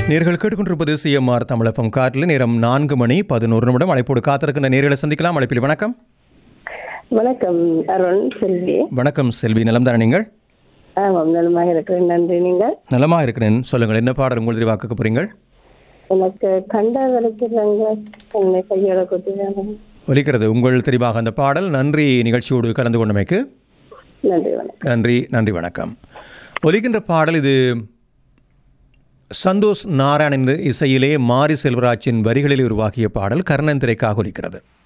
நேர்கள் கேட்டுக்கொண்டிருப்பது சிஎம்ஆர் தமிழகம் காற்றில் நேரம் நான்கு மணி பதினோரு நிமிடம் அழைப்போடு காத்திருக்கின்ற நேர்களை சந்திக்கலாம் அழைப்பில் வணக்கம் வணக்கம் அருண் செல்வி வணக்கம் செல்வி நலம் தானே நீங்கள் ஆமாம் நலமாக இருக்கிறேன் நன்றி நீங்கள் நலமாக இருக்கிறேன் சொல்லுங்கள் என்ன பாடல் உங்கள் தெரிவாக்க போறீங்கள் எனக்கு கண்ட வரைக்கிறாங்க என்னை கையோட கொடுத்துருக்காங்க ஒலிக்கிறது உங்கள் தெரிவாக அந்த பாடல் நன்றி நிகழ்ச்சியோடு கலந்து கொண்டமைக்கு நன்றி வணக்கம் நன்றி நன்றி வணக்கம் ஒலிக்கின்ற பாடல் இது சந்தோஷ் நாராயணன் இசையிலே மாரி செல்வராஜின் வரிகளில் உருவாக்கிய பாடல் கர்ணன் திரைக்காக ஒலிக்கிறது